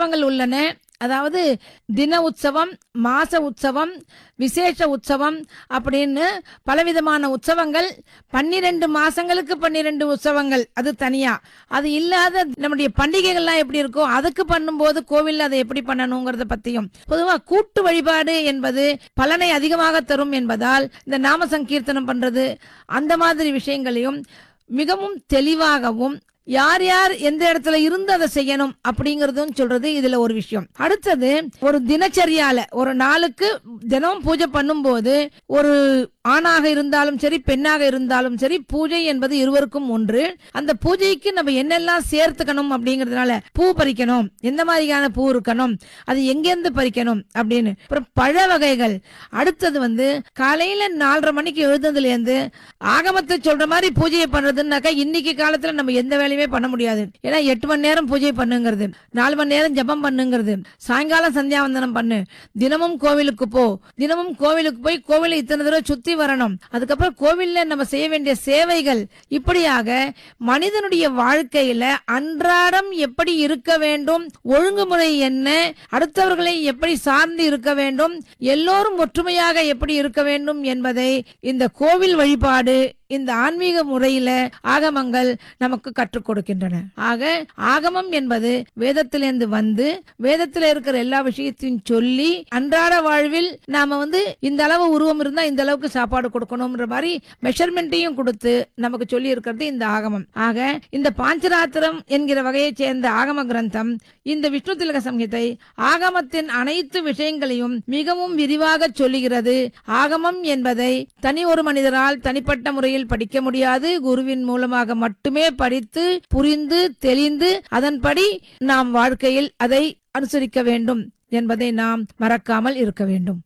உற்சவங்கள் உள்ளன அதாவது தின உற்சவம் மாச உற்சவம் விசேஷ உற்சவம் அப்படின்னு பலவிதமான உற்சவங்கள் பன்னிரெண்டு மாசங்களுக்கு பன்னிரெண்டு உற்சவங்கள் அது தனியா அது இல்லாத நம்முடைய பண்டிகைகள்லாம் எப்படி இருக்கும் அதுக்கு பண்ணும்போது கோவில்ல அதை எப்படி பண்ணணுங்கிறத பத்தியும் பொதுவா கூட்டு வழிபாடு என்பது பலனை அதிகமாக தரும் என்பதால் இந்த நாம சங்கீர்த்தனம் பண்றது அந்த மாதிரி விஷயங்களையும் மிகவும் தெளிவாகவும் யார் யார் எந்த இடத்துல இருந்து அதை செய்யணும் அப்படிங்கறதும் சொல்றது இதுல ஒரு விஷயம் அடுத்தது ஒரு தினச்சரியால ஒரு நாளுக்கு தினமும் பூஜை பண்ணும்போது ஒரு ஆணாக இருந்தாலும் சரி பெண்ணாக இருந்தாலும் சரி பூஜை என்பது இருவருக்கும் ஒன்று அந்த பூஜைக்கு நம்ம என்னெல்லாம் சேர்த்துக்கணும் அப்படிங்கறதுனால பூ பறிக்கணும் எந்த மாதிரியான பூ இருக்கணும் அது எங்கேருந்து பறிக்கணும் அப்படின்னு அப்புறம் பழ வகைகள் அடுத்தது வந்து காலையில நாலரை மணிக்கு எழுந்ததுல இருந்து ஆகமத்தை சொல்ற மாதிரி பூஜையை பண்றதுன்னாக்கா இன்னைக்கு காலத்துல நம்ம எந்த வேலையுமே பண்ண முடியாது ஏன்னா எட்டு மணி நேரம் பூஜை பண்ணுங்கிறது நாலு மணி நேரம் ஜெபம் பண்ணுங்கிறது சாயங்காலம் சந்தியாவந்தனம் பண்ணு தினமும் கோவிலுக்கு போ தினமும் கோவிலுக்கு போய் கோவிலை இத்தனை தடவை சுத்தி வரணும் அதுக்கப்புறம் கோவில்ல நம்ம செய்ய வேண்டிய சேவைகள் இப்படியாக மனிதனுடைய வாழ்க்கையில அன்றாடம் எப்படி இருக்க வேண்டும் ஒழுங்குமுறை என்ன அடுத்தவர்களை எப்படி சார்ந்து இருக்க வேண்டும் எல்லோரும் ஒற்றுமையாக எப்படி இருக்க வேண்டும் என்பதை இந்த கோவில் வழிபாடு இந்த ஆன்மீக முறையில ஆகமங்கள் நமக்கு கற்றுக் கொடுக்கின்றன ஆக ஆகமம் என்பது வேதத்திலிருந்து வந்து வேதத்துல இருக்கிற எல்லா விஷயத்தையும் சொல்லி அன்றாட வாழ்வில் நாம வந்து இந்த அளவு உருவம் இருந்தா இந்த அளவுக்கு சாப்பாடு கொடுக்கணும்ன்ற மாதிரி மெஷர்மெண்ட்டையும் கொடுத்து நமக்கு சொல்லி இருக்கிறது இந்த ஆகமம் ஆக இந்த பாஞ்சராத்திரம் என்கிற வகையைச் சேர்ந்த ஆகம கிரந்தம் இந்த விஷ்ணு திலக சம்ஹிதை ஆகமத்தின் அனைத்து விஷயங்களையும் மிகவும் விரிவாக சொல்லுகிறது ஆகமம் என்பதை தனி ஒரு மனிதரால் தனிப்பட்ட முறையில் படிக்க முடியாது குருவின் மூலமாக மட்டுமே படித்து புரிந்து தெளிந்து அதன்படி நாம் வாழ்க்கையில் அதை அனுசரிக்க வேண்டும் என்பதை நாம் மறக்காமல் இருக்க வேண்டும்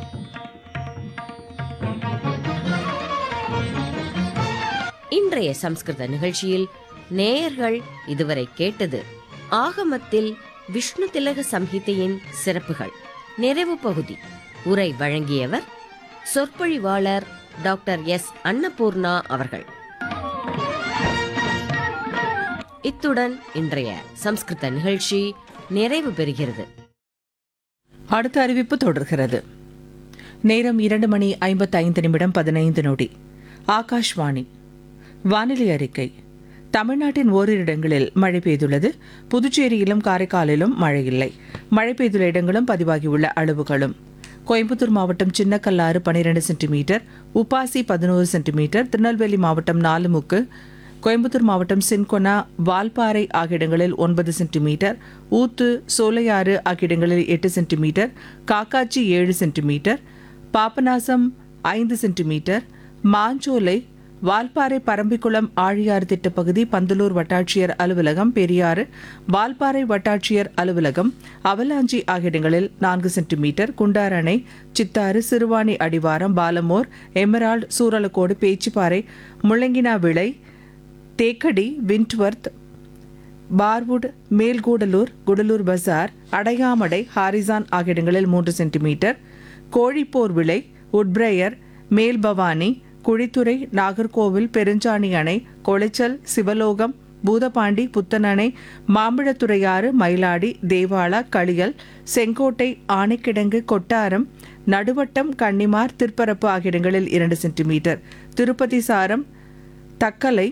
இன்றைய சம்ஸ்கிருத நிகழ்ச்சியில் நேயர்கள் இதுவரை கேட்டது ஆகமத்தில் விஷ்ணு திலக சம்ஹிதையின் சிறப்புகள் நிறைவு பகுதி உரை வழங்கியவர் சொற்பொழிவாளர் டாக்டர் எஸ் அன்னபூர்ணா அவர்கள் இத்துடன் இன்றைய சம்ஸ்கிருத நிகழ்ச்சி நிறைவு பெறுகிறது அடுத்த அறிவிப்பு தொடர்கிறது நேரம் இரண்டு மணி ஐம்பத்தைந்து நிமிடம் பதினைந்து நொடி ஆகாஷ்வாணி வானிலை அறிக்கை தமிழ்நாட்டின் ஓரிரு இடங்களில் மழை பெய்துள்ளது புதுச்சேரியிலும் காரைக்காலிலும் மழை இல்லை மழை பெய்துள்ள இடங்களும் பதிவாகியுள்ள அளவுகளும் கோயம்புத்தூர் மாவட்டம் சின்னக்கல்லாறு பனிரெண்டு சென்டிமீட்டர் உப்பாசி பதினோரு சென்டிமீட்டர் திருநெல்வேலி மாவட்டம் நாலுமுக்கு கோயம்புத்தூர் மாவட்டம் சின்கொனா வால்பாறை ஆகிய இடங்களில் ஒன்பது சென்டிமீட்டர் ஊத்து சோலையாறு ஆகிய இடங்களில் எட்டு சென்டிமீட்டர் காக்காச்சி ஏழு சென்டிமீட்டர் பாபநாசம் ஐந்து சென்டிமீட்டர் மாஞ்சோலை வால்பாறை பரம்பிக்குளம் ஆழியாறு திட்டப்பகுதி பந்தலூர் வட்டாட்சியர் அலுவலகம் பெரியாறு வால்பாறை வட்டாட்சியர் அலுவலகம் அவலாஞ்சி ஆகிய இடங்களில் நான்கு சென்டிமீட்டர் குண்டார் அணை சித்தாறு சிறுவாணி அடிவாரம் Balamore Emerald Suralacode Pechiparai Mullanginavilai Thekkady Windworth Parwood Melgudalur Gudalur Bazaar Adaiyamadai Harrison ஆகிய இடங்களில் மூன்று சென்டிமீட்டர் கோழிப்போர் விளை உட்பிரயர் மேல்பவானி குழித்துறை நாகர்கோவில் பெருஞ்சாணி அணை கொளைச்சல் சிவலோகம் பூதபாண்டி புத்தனணை மாம்பழத்துறையாறு மயிலாடி தேவாலா களியல் செங்கோட்டை ஆனைக்கிடங்கு கொட்டாரம் நடுவட்டம் கன்னிமார் திருப்பரப்பு ஆகிய இடங்களில் இரண்டு சென்டிமீட்டர் திருப்பதி சாரம் தக்கலை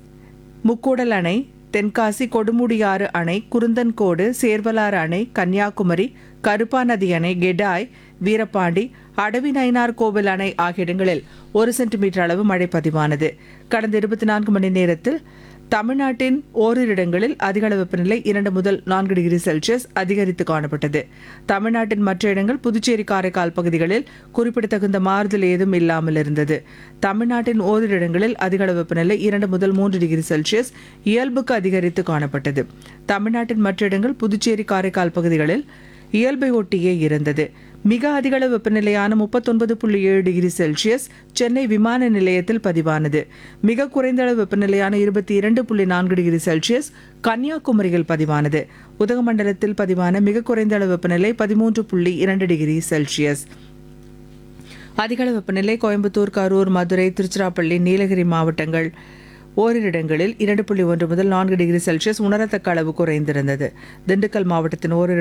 முக்கூடல் அணை தென்காசி கொடுமுடியாறு அணை குருந்தன்கோடு சேர்வலாறு அணை கன்னியாகுமரி கருப்பாநதி அணை கெடாய் வீரபாண்டி அடவி நயினார் கோவில் அணை ஆகிய இடங்களில் ஒரு சென்டிமீட்டர் அளவு மழை பதிவானது கடந்த இருபத்தி நான்கு மணி நேரத்தில் தமிழ்நாட்டின் ஓரிரு இடங்களில் அதிக அளவு வெப்பநிலை இரண்டு முதல் நான்கு டிகிரி செல்சியஸ் அதிகரித்து காணப்பட்டது தமிழ்நாட்டின் மற்ற இடங்கள் புதுச்சேரி காரைக்கால் பகுதிகளில் குறிப்பிடத்தகுந்த மாறுதல் ஏதும் இல்லாமல் இருந்தது தமிழ்நாட்டின் ஓரிரு இடங்களில் அதிக அளவு வெப்பநிலை இரண்டு முதல் மூன்று டிகிரி செல்சியஸ் இயல்புக்கு அதிகரித்து காணப்பட்டது தமிழ்நாட்டின் மற்ற இடங்கள் புதுச்சேரி காரைக்கால் பகுதிகளில் இயல்பை ஒட்டியே இருந்தது மிக அதிகளவு வெப்பநிலையான முப்பத்தொன்பது புள்ளி ஏழு டிகிரி செல்சியஸ் சென்னை விமான நிலையத்தில் பதிவானது மிக குறைந்த அளவு வெப்பநிலையான இருபத்தி இரண்டு புள்ளி நான்கு டிகிரி செல்சியஸ் கன்னியாகுமரியில் பதிவானது உதகமண்டலத்தில் பதிவான மிக குறைந்த அளவு வெப்பநிலை பதிமூன்று புள்ளி இரண்டு டிகிரி செல்சியஸ் அதிகளவு வெப்பநிலை கோயம்புத்தூர் கரூர் மதுரை திருச்சிராப்பள்ளி நீலகிரி மாவட்டங்கள் ஓரிரு இடங்களில் இரண்டு புள்ளி ஒன்று முதல் நான்கு டிகிரி செல்சியஸ் உணரத்தக்க அளவு குறைந்திருந்தது திண்டுக்கல் மாவட்டத்தின் ஓரிரு